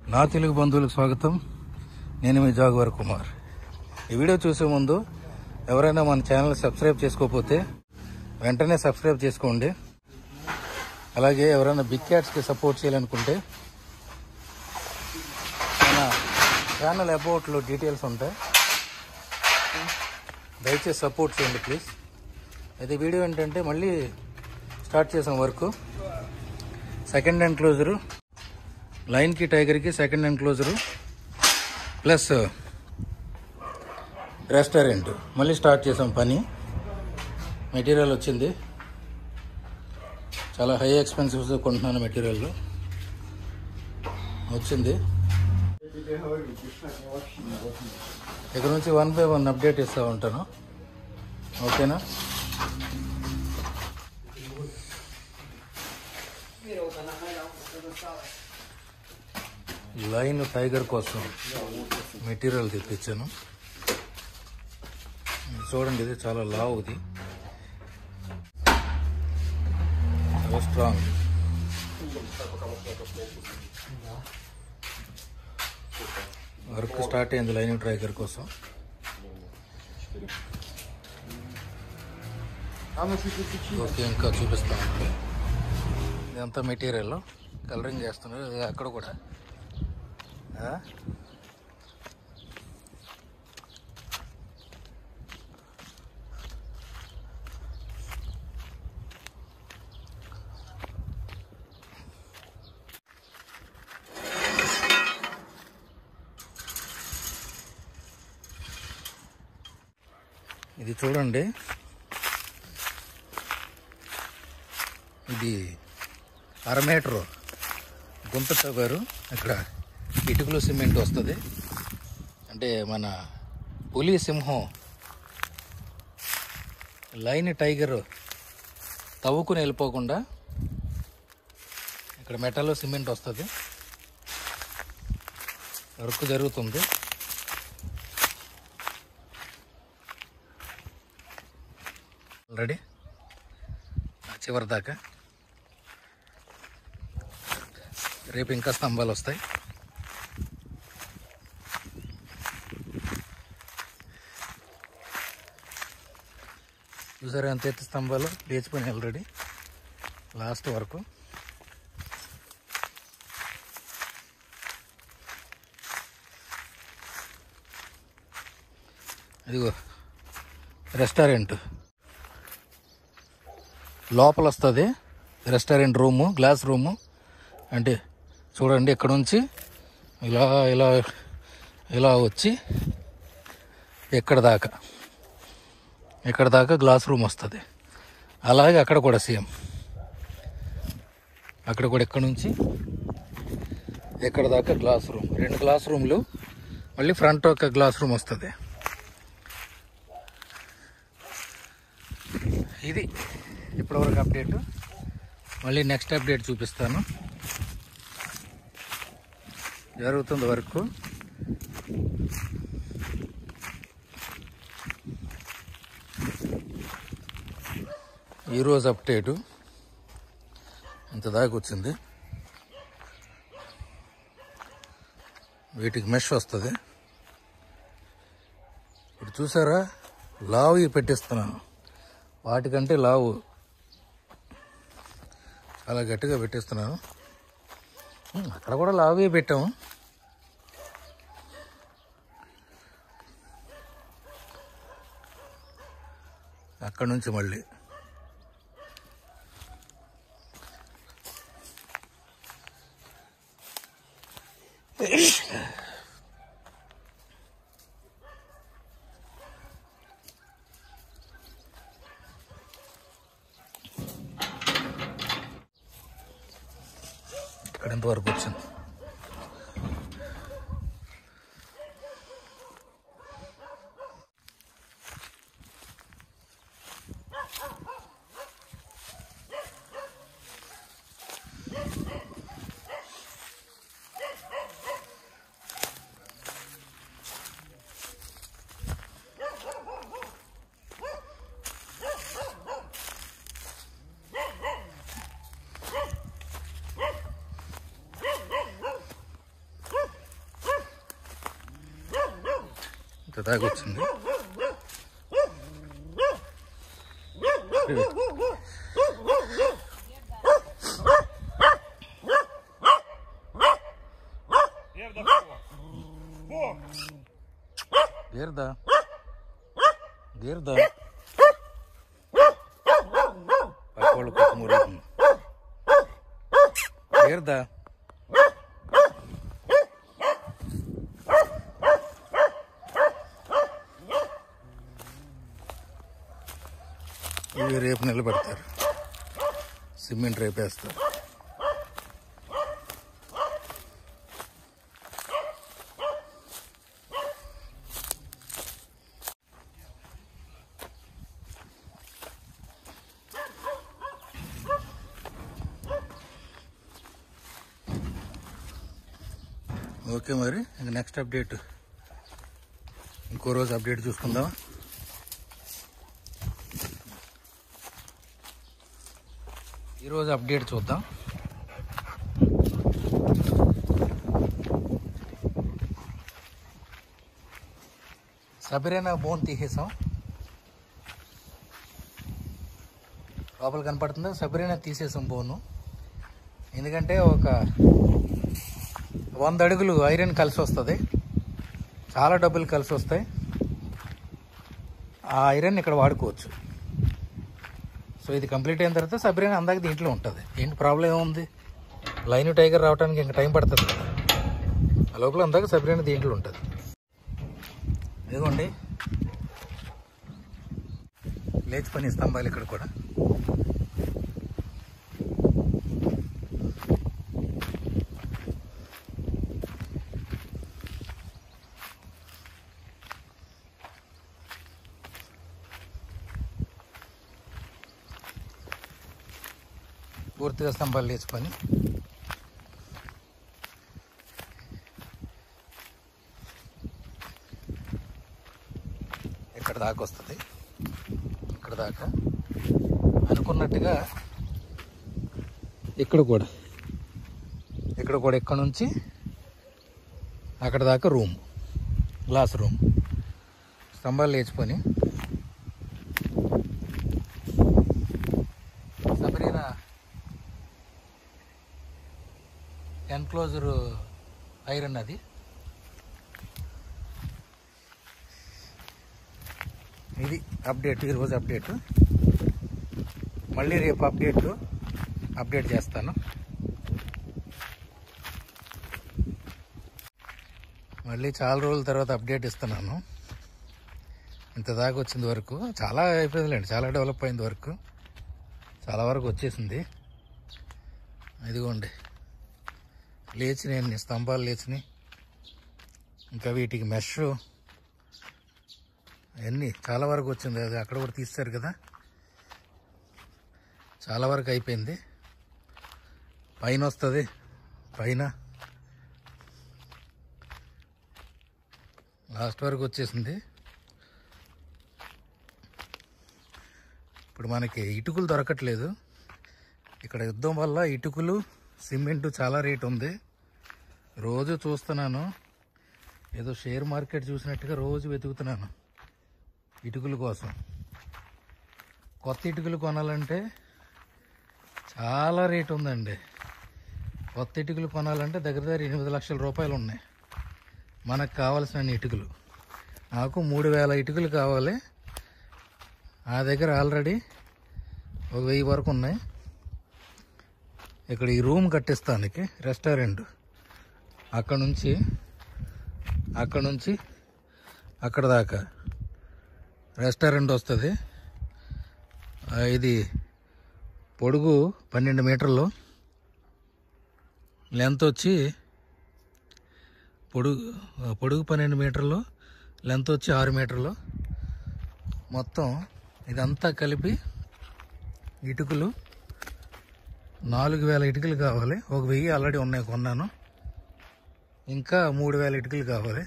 నా తెలుగు బంధువులకు స్వాగతం నేను మీ జాగువార్ కుమార్ ఈ వీడియో చూసే ముందు ఎవరైనా మన ఛానల్ సబ్స్క్రైబ్ చేసుకోకపోతే వెంటనే సబ్స్క్రైబ్ చేసుకోండి అలాగే ఎవరైనా బిగ్ క్యాట్స్కి సపోర్ట్ చేయాలనుకుంటే మన ఛానల్ అబౌట్లో డీటెయిల్స్ ఉంటాయి దయచేసి సపోర్ట్ చేయండి ప్లీజ్ అయితే వీడియో ఏంటంటే మళ్ళీ స్టార్ట్ చేసాం వర్క్ సెకండ్ హ్యాండ్ క్లోజరు లైన్కి టైగర్కి second hand closure plus restaurant మళ్ళీ స్టార్ట్ చేసాం పని మెటీరియల్ వచ్చింది చాలా హై ఎక్స్పెన్సివ్స్ కొంటున్నాను మెటీరియల్ వచ్చింది ఇక్కడ నుంచి వన్ బై వన్ అప్డేట్ ఇస్తూ ఉంటాను ఓకేనా లైన్ టైగర్ కోసం మెటీరియల్ తెప్పించాను చూడండి ఇది చాలా లావుది చాలా స్ట్రాంగ్ వర్క్ స్టార్ట్ అయింది లైన్ టైగర్ కోసం ఓకే ఇంకా చూపిస్తాను ఇదంతా మెటీరియల్ కలరింగ్ చేస్తున్నారు ఇది అక్కడ కూడా ఆ? ఇది చూడండి ఇది అర మీటరు గుంత తవ్వారు ఇక్కడ ఇటుకలు సిమెంట్ వస్తుంది అంటే మన పులి సింహం లైన్ టైగర్ తవ్వుకుని వెళ్ళిపోకుండా ఇక్కడ మెటల్ సిమెంట్ వస్తుంది వర్క్ జరుగుతుంది ఆల్రెడీ చివరి దాకా రేపు ఇంకా స్తంభాలు వస్తాయి చూసారా ఎంత ఎత్తు స్తంభాలు లేచిపోయినాయి ఆల్రెడీ లాస్ట్ వరకు ఇదిగో రెస్టారెంట్ లోపల వస్తుంది రెస్టారెంట్ రూము గ్లాస్ రూము అంటే చూడండి ఇక్కడ నుంచి ఇలా ఇలా ఇలా వచ్చి ఎక్కడ దాకా ఇక్కడ దాకా గ్లాస్ రూమ్ వస్తుంది అలాగే అక్కడ కూడా సేమ్ అక్కడ కూడా ఇక్కడ నుంచి ఎక్కడ దాకా గ్లాస్ రూమ్ రెండు గ్లాస్ రూమ్లు మళ్ళీ ఫ్రంట్ ఒక గ్లాస్ రూమ్ వస్తుంది ఇది ఇప్పటివరకు అప్డేట్ మళ్ళీ నెక్స్ట్ అప్డేట్ చూపిస్తాను జరుగుతుంది వర్క్ ఈరోజు అప్డేటు ఇంత దాకా వచ్చింది వీటికి మెష్ వస్తుంది ఇప్పుడు చూసారా లావు పెట్టిస్తున్నాను వాటికంటే లావు చాలా గట్టిగా పెట్టిస్తున్నాను ఉమ్, అక్కడ కూడా లావే పెట్టాము అక్కడ నుంచి మళ్ళీ ఇక్కడ ఇంతవరకు వచ్చింది ఇంత దాకా వచ్చింది గేర్దా గేర్దా పక్కోళ్ళు పక్క మురుగుతుంది గేర్దా ఇవి రేపు నిలబెడతారు సిమెంట్ రేపు వేస్తారు ఓకే మరి ఇంక నెక్స్ట్ అప్డేట్ ఇంకో రోజు అప్డేట్ చూసుకుందాం ఈరోజు అప్డేట్ చూద్దాం సబరేనా బోన్ తీసేసాం లోపల కనపడుతుందా సబరేనా తీసేసాం బోను ఎందుకంటే ఒక వంద అడుగులు ఐరన్ కలిసి వస్తుంది చాలా డబ్బులు కలిసి వస్తాయి ఆ ఐరన్ ఇక్కడ వాడుకోవచ్చు సో ఇది కంప్లీట్ అయిన తర్వాత సబ్రీన్ అందాక దీంట్లో ఉంటుంది ఏంటి ప్రాబ్లం ఏముంది లైన్ టైగర్ రావడానికి ఇంకా టైం పడుతుంది కదా ఆ లోపల అందాక సబ్రీన్ దీంట్లో ఉంటుంది ఇదిగోండి లేచి పని స్తంభాలు ఇక్కడ కూడా పూర్తిగా స్తంభాలు లేచి పని ఇక్కడ దాకా వస్తుంది ఇక్కడ దాకా అనుకున్నట్టుగా ఇక్కడ కూడా ఇక్కడ కూడా ఇక్కడ నుంచి అక్కడ దాకా రూమ్ గ్లాస్ రూమ్ స్తంభాలు లేచిపోయి సబరీనా ఎన్క్లోజర్ ఐరన్ అది ఇది అప్డేట్ ఈరోజు అప్డేట్ మళ్ళీ రేపు అప్డేట్ అప్డేట్ చేస్తాను మళ్ళీ చాలా రోజుల తర్వాత అప్డేట్ ఇస్తున్నాను ఇంత దాకా వచ్చింది వరకు చాలా అయిపోయిందిలేండి చాలా డెవలప్ అయింది వరకు చాలా వరకు వచ్చేసింది ఇదిగోండి లేచినాయి స్తంభాలు లేచినాయి ఇంకా వీటికి మెష్ అన్నీ చాలా వరకు వచ్చింది అది అక్కడ కూడా తీస్తారు కదా చాలా వరకు అయిపోయింది పైన వస్తుంది పైన లాస్ట్ వరకు వచ్చేసింది ఇప్పుడు మనకి ఇటుకలు దొరకట్లేదు ఇక్కడ యుద్ధం వల్ల ఇటుకలు సిమెంట్ చాలా రేట్ ఉంది రోజు చూస్తున్నాను ఏదో షేర్ మార్కెట్ చూసినట్టుగా రోజు వెతుకుతున్నాను ఇటుకల కోసం కొత్త ఇటుకలు కొనాలంటే చాలా రేట్ ఉందండి కొత్త ఇటుకలు కొనాలంటే దగ్గర దగ్గర ఎనిమిది లక్షల రూపాయలు ఉన్నాయి మనకు కావాల్సిన ఇటుకలు నాకు మూడు వేల ఇటుకలు కావాలి ఆ దగ్గర ఆల్రెడీ ఒక వెయ్యి వరకు ఉన్నాయి ఇక్కడ ఈ రూమ్ కట్టిస్తానికి రెస్టారెంట్ అక్కడ నుంచి అక్కడ నుంచి అక్కడ దాకా రెస్టారెంట్ వస్తుంది ఆ, ఇది పొడుగు పన్నెండు మీటర్లు లెంత్ వచ్చి పొడుగు పొడుగు పన్నెండు మీటర్లు లెంత్ వచ్చి ఆరు మీటర్లు మొత్తం ఇదంతా కలిపి ఇటుకలు నాలుగు వేల ఇటుకలు కావాలి ఒక వెయ్యి ఆల్రెడీ ఉన్నాయి కొన్నాను ఇంకా మూడు వేల ఇటుకలు కావాలి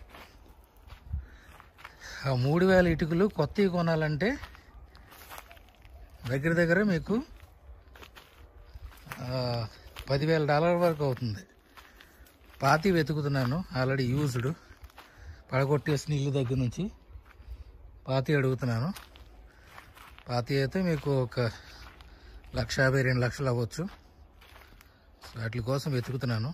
ఆ మూడు వేల ఇటుకలు కొత్తవి కొనాలంటే దగ్గర దగ్గర మీకు ఆ, పదివేల డాలర్ వరకు అవుతుంది పాతి వెతుకుతున్నాను ఆల్రెడీ యూజ్డ్ పడగొట్టేసిన ఇల్లు దగ్గర నుంచి పాతి అడుగుతున్నాను పాతి అయితే మీకు ఒక లక్ష యాభై రెండు లక్షలు అవ్వచ్చు వాటి కోసం వెతుకుతున్నాను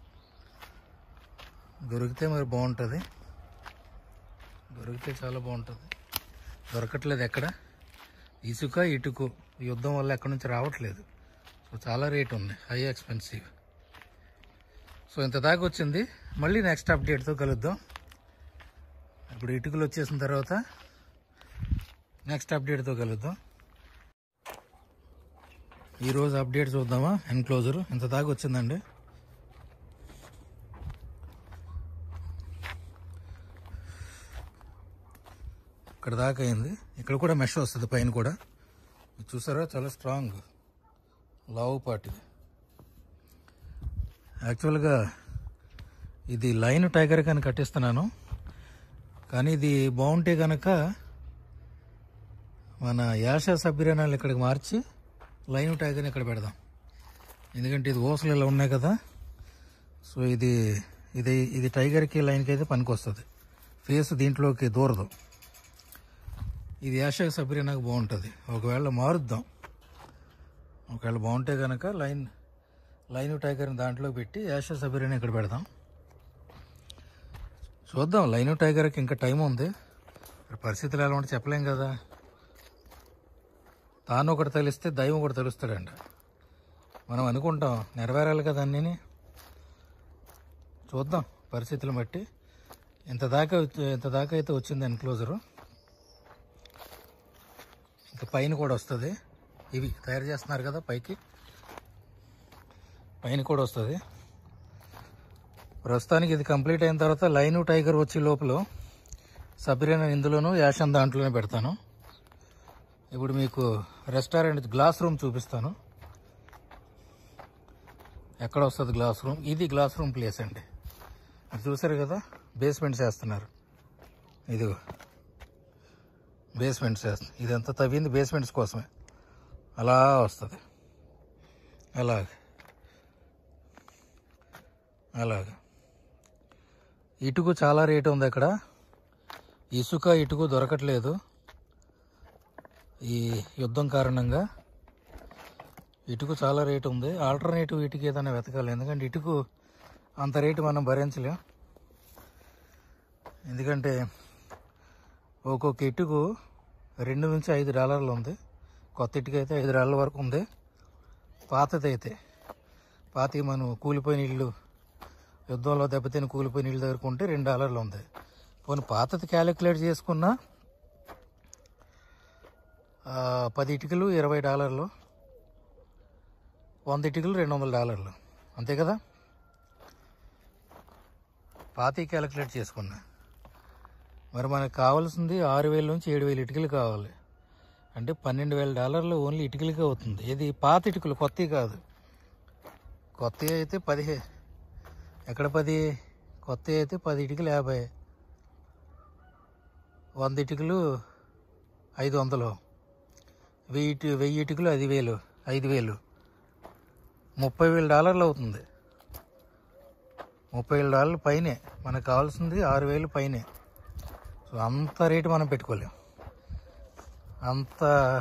దొరికితే మరి బాగుంటుంది దొరికితే చాలా బాగుంటుంది దొరకట్లేదు ఎక్కడ ఇసుక ఇటుకు ఈ యుద్ధం వల్ల ఎక్కడి నుంచి రావట్లేదు సో చాలా రేట్ ఉంది హై ఎక్స్పెన్సివ్ సో ఇంత దాకా వచ్చింది మళ్ళీ నెక్స్ట్ అప్డేట్తో కలుద్దాం ఇప్పుడు ఇటుకలు వచ్చేసిన తర్వాత నెక్స్ట్ అప్డేట్తో కలుద్దాం ఈరోజు అప్డేట్ చూద్దామా ఎన్క్లోజర్ ఇంత దాకా వచ్చిందండి ఇక్కడ దాకా అయింది ఇక్కడ కూడా మెష్ వస్తుంది పైన కూడా ఇది చూసారా చాలా స్ట్రాంగ్ లావు పాటిది యాక్చువల్గా ఇది లైన్ టైగర్ కానీ కట్టిస్తున్నాను కానీ ఇది బాగుంటే కనుక మన యాష సభ్యురాలు ఇక్కడికి మార్చి లైన్ టైగర్ని ఇక్కడ పెడదాం ఎందుకంటే ఇది ఓసలు ఇలా ఉన్నాయి కదా సో ఇది ఇది ఇది టైగర్కి లైన్కి అయితే పనికి వస్తుంది ఫేస్ దీంట్లోకి దూరదు ఇది యాష సభ్యురానికి బాగుంటుంది ఒకవేళ మారుద్దాం ఒకవేళ బాగుంటే కనుక లైన్ లైన్ టైగర్ని దాంట్లో పెట్టి యాష సభ్యురాని ఇక్కడ పెడదాం చూద్దాం లైన్ టైగర్కి ఇంకా టైం ఉంది మరి పరిస్థితులు ఎలా ఉంటే చెప్పలేం కదా తాను ఒకటి తెలిస్తే దైవం ఒకటి తెలుస్తాడంట మనం అనుకుంటాం నెరవేరాలి కదా అన్నీ చూద్దాం పరిస్థితులు బట్టి ఇంత దాకా వచ్చి- ఇంత దాకా అయితే వచ్చింది ఎన్క్లోజరు ఇంకా పైన కూడా వస్తుంది ఇవి తయారు చేస్తున్నారు కదా పైకి పైన కూడా వస్తుంది ప్రస్తుతానికి ఇది కంప్లీట్ అయిన తర్వాత లైన్ టైగర్ వచ్చే లోపల సబరీన ఇందులోను యాషన్ దాంట్లోనే పెడతాను ఇప్పుడు మీకు రెస్టారెంట్ గ్లాస్ రూమ్ చూపిస్తాను ఎక్కడ వస్తుంది గ్లాస్ రూమ్ ఇది గ్లాస్ రూమ్ ప్లేస్ అండి అది చూసారు కదా బేస్మెంట్స్ వేస్తున్నారు ఇదిగో బేస్మెంట్స్ వేస్తుంది ఇదంతా తవ్వింది బేస్మెంట్స్ కోసమే అలా వస్తుంది అలాగ అలాగ ఇటుకు చాలా రేటు ఉంది అక్కడ ఇసుక ఇటుకు దొరకట్లేదు ఈ యుద్ధం కారణంగా ఇటుకు చాలా రేటు ఉంది ఆల్టర్నేటివ్ ఇటుక ఏదైనా వెతకాలి ఎందుకంటే ఇటుకు అంత రేటు మనం భరించలేం ఎందుకంటే ఒక్కొక్క ఇటుకు రెండు నుంచి ఐదు డాలర్లు ఉంది కొత్త ఇటుక అయితే ఐదు డాలర్ల వరకు ఉంది పాతది అయితే పాతవి మనం కూలిపోయిన ఇల్లు యుద్ధంలో దెబ్బతిని కూలిపోయిన ఇల్లు దగ్గరకు ఉంటే రెండు డాలర్లు ఉంది పోనీ పాతది క్యాలిక్యులేట్ చేసుకున్నా ఆ, పది ఇటుకలు ఇరవై డాలర్లు వంద ఇటుకలు రెండు వందల డాలర్లు అంతే కదా పాతి క్యాలిక్యులేట్ చేసుకున్నా మరి మనకు కావాల్సింది ఆరు వేల నుంచి ఏడు వేల ఇటుకలు కావాలి అంటే పన్నెండు వేల డాలర్లు ఓన్లీ ఇటుకలకే అవుతుంది ఇది పాత ఇటుకలు కొత్తవి కాదు కొత్తవి అయితే పదిహే ఎక్కడ పది కొత్తవి అయితే పది ఇటుకలు యాభై వంద ఇటుకలు ఐదు వందలు వెయ్యి ఇటు- వెయ్యి ఇటుకలు ఐదు వేలు ఐదు వేలు ముప్పై వేల డాలర్లు అవుతుంది ముప్పై వేల డాలర్లు పైనే మనకు కావాల్సింది ఆరు వేలు పైనే సో అంత రేటు మనం పెట్టుకోలేం అంత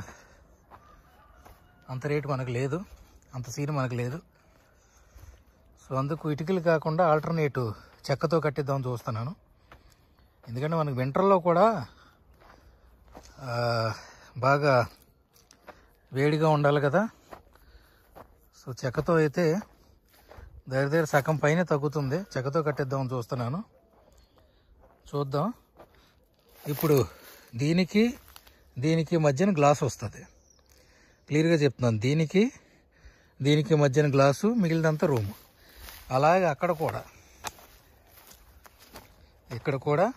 అంత రేటు మనకు లేదు అంత సీన్ మనకు లేదు సో అందుకు ఇటుకలు కాకుండా ఆల్టర్నేటివ్ చెక్కతో కట్టిద్దామని చూస్తున్నాను ఎందుకంటే మనకి వింటర్లో కూడా ఆ, బాగా వేడిగా ఉండాలి కదా సో చెక్కతో అయితే దగ్గర దగ్గర సగం పైన తగ్గుతుంది చెక్కతో కట్టిద్దామని చూస్తున్నాను చూద్దాం ఇప్పుడు దీనికి దీనికి మధ్యన గ్లాస్ వస్తుంది క్లియర్గా చెప్తున్నాను దీనికి దీనికి మధ్యన గ్లాసు మిగిలినంత రూము అలాగే అక్కడ కూడా ఇక్కడ కూడా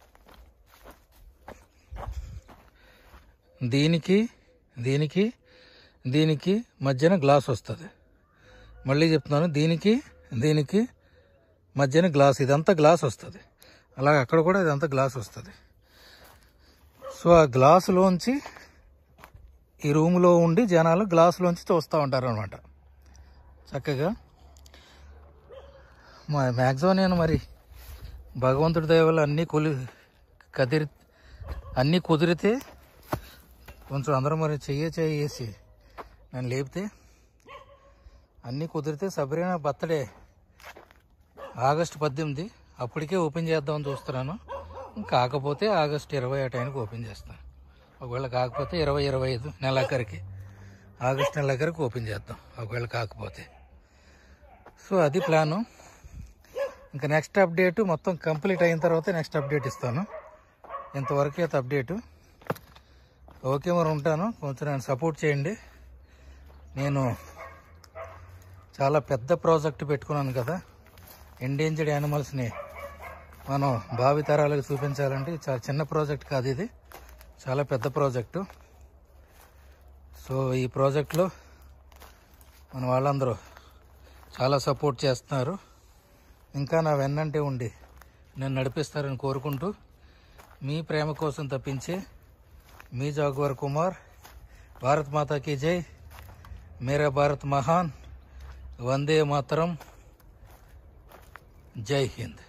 దీనికి దీనికి దీనికి మధ్యన గ్లాస్ వస్తుంది మళ్ళీ చెప్తున్నాను దీనికి దీనికి మధ్యన గ్లాస్ ఇదంతా గ్లాస్ వస్తుంది అలాగే అక్కడ కూడా ఇదంతా గ్లాస్ వస్తుంది సో ఆ గ్లాసులోంచి ఈ రూమ్లో ఉండి జనాలు గ్లాసులోంచి చూస్తూ ఉంటారు అనమాట చక్కగా మా మ్యాక్సిమం నేను మరి భగవంతుడి దయ వల్ల అన్నీ కొలి కదిరి అన్నీ కుదిరితే కొంచెం అందరూ మరి చెయ్య చేసి నన్ను లేపితే అన్నీ కుదిరితే సబరీనా బర్త్డే ఆగస్టు పద్దెనిమిది అప్పటికే ఓపెన్ చేద్దామని చూస్తున్నాను కాకపోతే ఆగస్టు ఇరవై ఆ టైంకి ఓపెన్ చేస్తాను ఒకవేళ కాకపోతే ఇరవై ఇరవై ఐదు నెలాఖరికి ఆగస్టు నెలాఖరికి ఓపెన్ చేద్దాం ఒకవేళ కాకపోతే సో అది ప్లాను ఇంకా నెక్స్ట్ అప్డేట్ మొత్తం కంప్లీట్ అయిన తర్వాత నెక్స్ట్ అప్డేట్ ఇస్తాను ఇంతవరకు అయితే అప్డేటు ఓకే మరి ఉంటాను కొంచెం నన్ను సపోర్ట్ చేయండి నేను చాలా పెద్ద ప్రాజెక్ట్ పెట్టుకున్నాను కదా ఎండేంజర్డ్ యానిమల్స్ని మనం భావి తరాలకు చూపించాలంటే ఇది చాలా చిన్న ప్రాజెక్ట్ కాదు ఇది చాలా పెద్ద ప్రాజెక్టు సో ఈ ప్రాజెక్ట్లో మన వాళ్ళందరూ చాలా సపోర్ట్ చేస్తున్నారు ఇంకా నా వెన్నంటే ఉండి నేను నడిపిస్తారని కోరుకుంటూ మీ ప్రేమ కోసం తప్పించి మీ జాగ్వర్ కుమార్ భారత్ మాతా కీ జై మేరా భారత్ మహాన్ వందే మాతరం జై హింద్